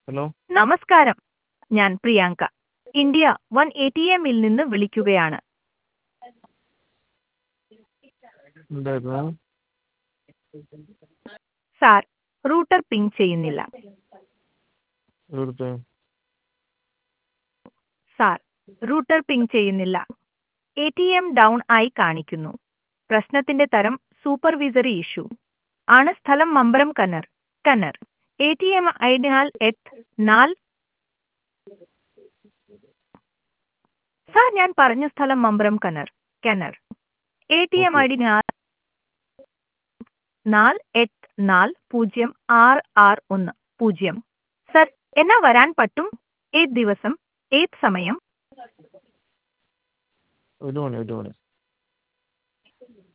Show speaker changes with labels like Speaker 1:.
Speaker 1: hello
Speaker 2: നമസ്കാരം ഞാൻ Priyanka India one A T എമ്മിൽ നിന്ന് വിളിക്കുകയാണ്
Speaker 1: എന്തായിരുന്നു
Speaker 2: സാർ റൂട്ടർ പിങ് ചെയ്യുന്നില്ല
Speaker 1: ഇവിടുത്തെ
Speaker 2: സാർ റൂട്ടർ പിങ് ചെയ്യുന്നില്ല എ ടി എം ഡൗൺ ആയി കാണിക്കുന്നു പ്രശ്നത്തിന്റെ തരം സൂപ്പർവിസറി ഇഷ്യൂ ആണ് സ്ഥലം മമ്പരം കന്നർ കന്നർ എ ടി എം ഐഡിയാൽ എത്ത് നാൽ സാർ ഞാൻ പറഞ്ഞ സ്ഥലം മമ്പരം കന്നർ കന്നർ A T M I D നാല് എട്ട് നാല് പൂജ്യം ആറ് ആറ് ഒന്ന് പൂജ്യം സർ എന്നാ വരാൻ പറ്റും ഏത് ദിവസം ഏത് സമയം
Speaker 1: ഒരു മണി ഒരു മണി